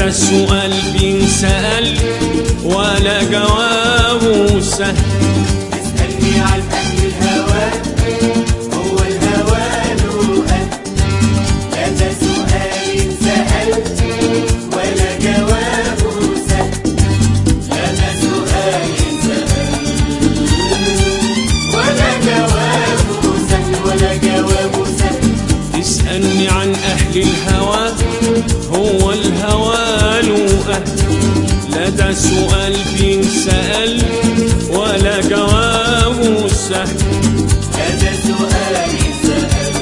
ده سؤال بينسأل ولا جوابه سهل اسألني عن أهل الهوى هو الهوى له أهل لا ده سؤال سألت ولا جوابه سهل لا ده سؤال سألت ولا جوابه سهل ولا جوابه سهل تسألني عن أهل الهوى هو الهوى له أهل لا ده سؤال بينسأل ولا جوابه سهل هذا سؤال سهل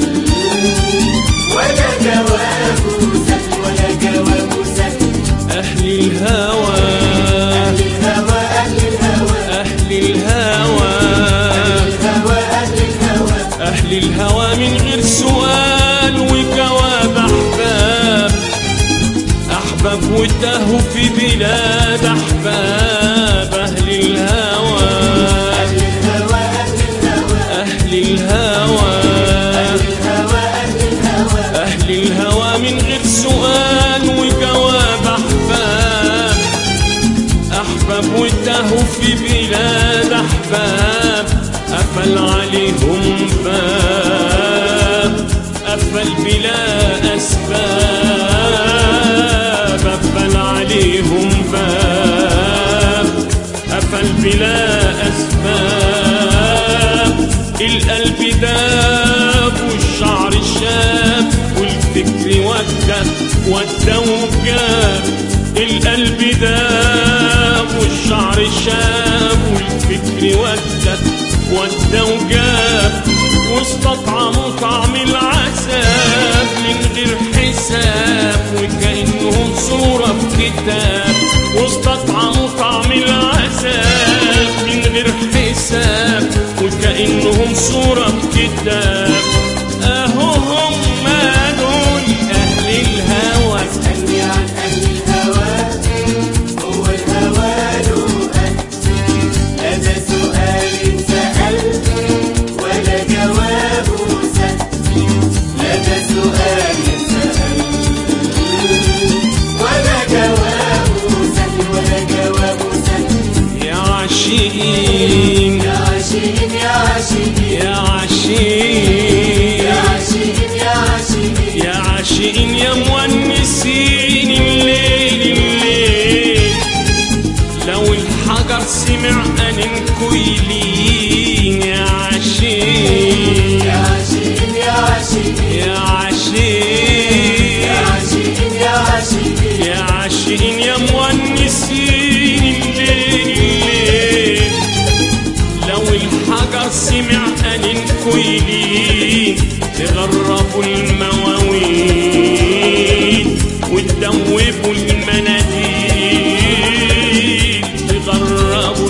ولا جوابه سهل ولا جوابه سهل أهل الهوى أهل الهوى أهل الهوى أهل الهوى الهوى أهل الهوى أهل الهوى من غير سؤال وجواب أحباب أحباب وتاهوا في بلاد أحباب أهل الهوى أهل الهوى أهل الهوى أهل الهوى أهل الهوى أهل الهوى أهل الهوى من غير سؤال وجواب أحباب أحباب وتاهوا في بلاد أحباب قفل عليهم باب قفل بلا أسباب قفل عليهم باب قفل بلا أسباب القلب داب والشعر شاب والفكر ودى ودى وجاب القلب داب والشعر شاب والفكر ودى ودى وجاب واستطعموا طعم العذاب من غير حساب وكأنهم صورة في كتاب واستطعموا طعم العذاب من غير حساب وكأنهم صورة في كتاب أهو هم دول أهل الهوى اسألني عن أهل الهوى هو الهوى له أهل هذا سؤال سألت ولا جوابه سهل لا ده سؤال سألت ولا جوابه سهل ولا جوابه سهل يا عاشقين يا عاشقين يا عاشقين يا عاشقين يا عاشقين يا عاشقين يا عاشقين يا مونسين الليل الليل لو الحجر سمع أنين كويلين يا عاشقين يا عاشقين يا عاشقين يا يا عاشقين عاشقين يا عاشقين يا عاشقين يا مونسين الليل الليل لو الحجر سمع أنين كويلين تغربوا المواويل وتدوبوا المناديل تغربوا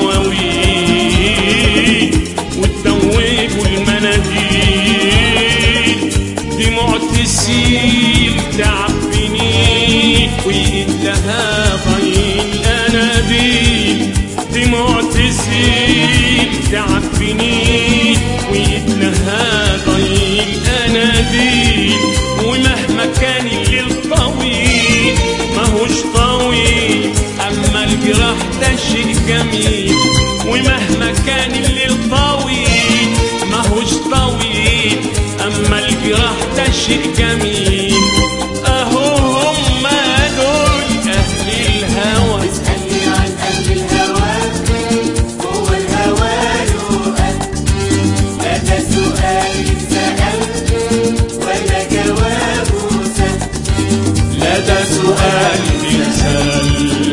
المواويل وتدوبوا المناديل دموع تسيل تعبني وإدها ضيل أناديل دموع تسيل تعبني وإدها ضيل أناديل ومهما كان الليل طويل ماهوش طويل أما الجراح ده شيء جميل ومهما كان الليل طويل ماهوش طويل أما الجراح ده شيء جميل أهو هم دول أهل الهوى اسألني عن أهل الهوى هو الهوى له أهل لا ده سؤال سألت ولا جوابه سهل لا ده سؤال بيسأل